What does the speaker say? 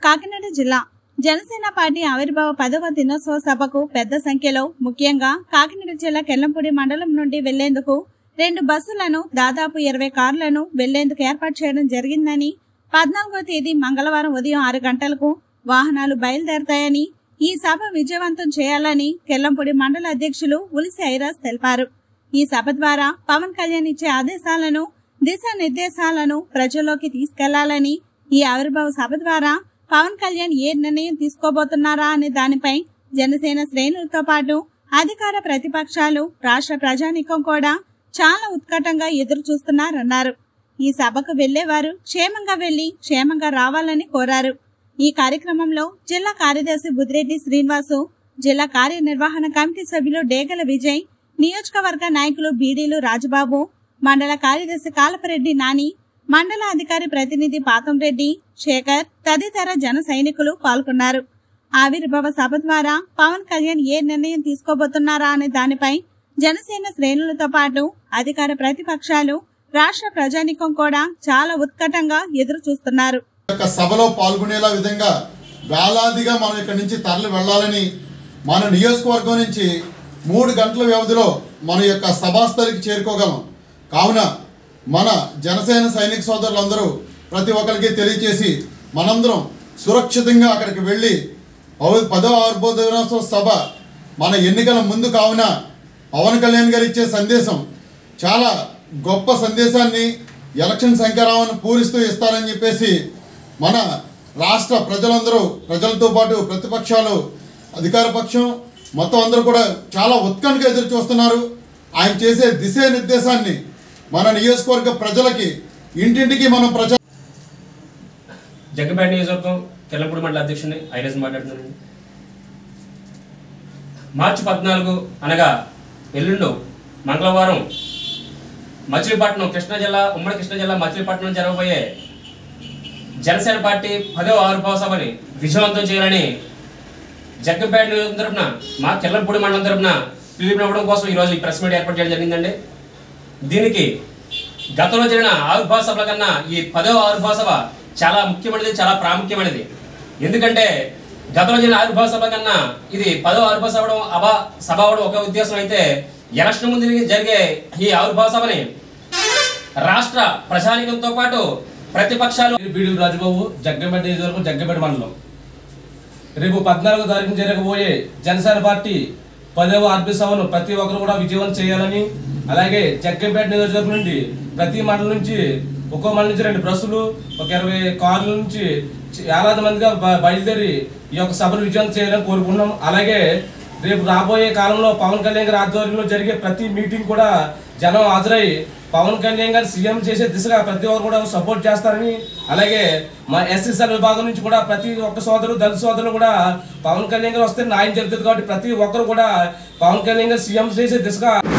కాకినాడ జిల్లా జనసేన పార్టీ ఆవిర్భావ పదవ దినోత్సవ సభకు పెద్ద సంఖ్యలో ముఖ్యంగా కాకినాడ జిల్లా కెల్లంపూడి మండలం నుండి వెళ్లేందుకు రెండు బస్సులను దాదాపు ఇరవై కార్లను వెళ్లేందుకు ఏర్పాటు చేయడం జరిగిందని పద్నాలుగో తేదీ మంగళవారం ఉదయం ఆరు గంటలకు వాహనాలు బయలుదేరతాయని ఈ సభ విజయవంతం చేయాలని కెల్లంపూడి మండల అధ్యక్షులు ఉలిసి ఐరాజ్ తెలిపారు ఈ సభ ద్వారా పవన్ కళ్యాణ్ ఇచ్చే ఆదేశాలను దిశానిర్దేశాలను ప్రజల్లోకి తీసుకెళ్లాలని ఈ ఆవిర్భావ సభ ద్వారా పవన్ కళ్యాణ్ ఏ నిర్ణయం తీసుకోబోతున్నారా అనే దానిపై జనసేన శ్రేణులతో పాటు అధికార ప్రతిపక్షాలు రాష్ట్ర ప్రజానీకం కూడా చాలా ఉత్కటంగా ఎదురు చూస్తున్నారన్నారు ఈ సభకు వెళ్లేవారు క్షేమంగా వెళ్లి క్షేమంగా రావాలని కోరారు ఈ కార్యక్రమంలో జిల్లా కార్యదర్శి బుద్రెడ్డి శ్రీనివాసు జిల్లా కార్యనిర్వహణ కమిటీ సభ్యులు డేగల విజయ్ నియోజకవర్గ నాయకులు బీడీలు రాజబాబు మండల కార్యదర్శి కాలపరెడ్డి నాని మండల అధికారి ప్రతినిధి పాతంరెడ్డి శేఖర్ తదితర జన సైనికులు పాల్గొన్నారు ఆవిర్భావ సభ ద్వారా పవన్ కళ్యాణ్ ఏ నిర్ణయం తీసుకోబోతున్నారా అనే దానిపై జనసేన శ్రేణులతో పాటు అధికార ప్రతిపక్షాలు రాష్ట్ర ప్రజానికం కూడా చాలా ఉత్కటంగా ఎదురు చూస్తున్నారు యొక్క సభలో పాల్గొనేలా విధంగా వేలాదిగా మనం ఇక్కడి నుంచి తరలి వెళ్ళాలని మన నియోజకవర్గం నుంచి మూడు గంటల వ్యవధిలో మన యొక్క సభాస్థలికి చేరుకోగలం కావున మన జనసేన సైనిక సోదరులందరూ ప్రతి ఒక్కరికి తెలియచేసి మనందరం సురక్షితంగా అక్కడికి వెళ్ళి ఔ- పదవ ఆవిర్భావ దినోత్సవ సభ మన ఎన్నికల ముందు కావున పవన్ కళ్యాణ్ గారు ఇచ్చే సందేశం చాలా గొప్ప సందేశాన్ని ఎలక్షన్ శంకరావును పూరిస్తూ ఇస్తారని చెప్పేసి మన రాష్ట్ర ప్రజలందరూ ప్రజలతో పాటు ప్రతిపక్షాలు అధికార పక్షం మొత్తం అందరూ కూడా చాలా ఉత్కంఠగా ఎదురు చూస్తున్నారు ఆయన చేసే దిశా నిర్దేశాన్ని మన నియోజకవర్గ ప్రజలకి ఇంటింటికి మనం ప్రజ జగ్గపేట నియోజకవర్గం తెల్లపూడి మండల అధ్యక్షుడిని ఐరస్ మాట్లాడుతున్నాను మార్చి పద్నాలుగు అనగా ఎల్లుండు మంగళవారం మచిలీపట్నం కృష్ణా జిల్లా ఉమ్మడి కృష్ణా జిల్లా మచిలీపట్నం జరగబోయే జనసేన పార్టీ పదవ ఆవిర్భావ సభని విజయవంతం చేయాలని జగ్గంపేట నియోజకవర్గం తరపున మా కిల్లంపూడి మండలం తరపున పిలుపునివ్వడం కోసం ఈరోజు ఈ ప్రెస్ మీట్ ఏర్పాటు చేయడం జరిగిందండి దీనికి గతంలో జరిగిన ఆవిర్భావ సభల కన్నా ఈ పదవ ఆవిర్భావ సభ చాలా ముఖ్యమైనది చాలా ప్రాముఖ్యమైనది ఎందుకంటే గతంలో జరిగిన ఆవిర్భావ సభ కన్నా ఇది పదవ ఆవిర్భావ సభ అవడం అబా సభ అవడం ఒక ఉద్దేశం అయితే ఎలక్షన్ ముందు జరిగే ఈ ఆవిర్భావ సభని రాష్ట్ర ప్రజానికంతో పాటు ప్రతిపక్షాలు బీడీలు రాజుబాబు జగ్గంపేట నియోజకవర్గం జగ్గంపేట మండలం రేపు పద్నాలుగో తారీఖున జరగబోయే జనసేన పార్టీ పదవ ఆర్బీ సభను ప్రతి ఒక్కరు కూడా విజయవంతం చేయాలని అలాగే జగ్గంపేట నియోజకవర్గం నుండి ప్రతి మండలం నుంచి ఒక్కో మండలం నుంచి రెండు బస్సులు ఒక ఇరవై కార్ల నుంచి వేలాది మందిగా బ- బయలుదేరి ఈ యొక్క సభను విజయవంతం చేయాలని కోరుకుంటున్నాం అలాగే రేపు రాబోయే కాలంలో పవన్ కళ్యాణ్ గారి ఆధ్వర్యంలో జరిగే ప్రతి మీటింగ్ కూడా జనం హాజరై పవన్ కళ్యాణ్ గారు సీఎం చేసే దిశగా ప్రతి ఒక్కరు కూడా సపోర్ట్ చేస్తారని అలాగే మా ఎస్ఎస్ఎల్ విభాగం నుంచి కూడా ప్రతి ఒక్క సోదరు దళిత సోదరులు కూడా పవన్ కళ్యాణ్ గారు వస్తే న్యాయం జరుగుతుంది కాబట్టి ప్రతి ఒక్కరు కూడా పవన్ కళ్యాణ్ గారు సీఎం చేసే దిశగా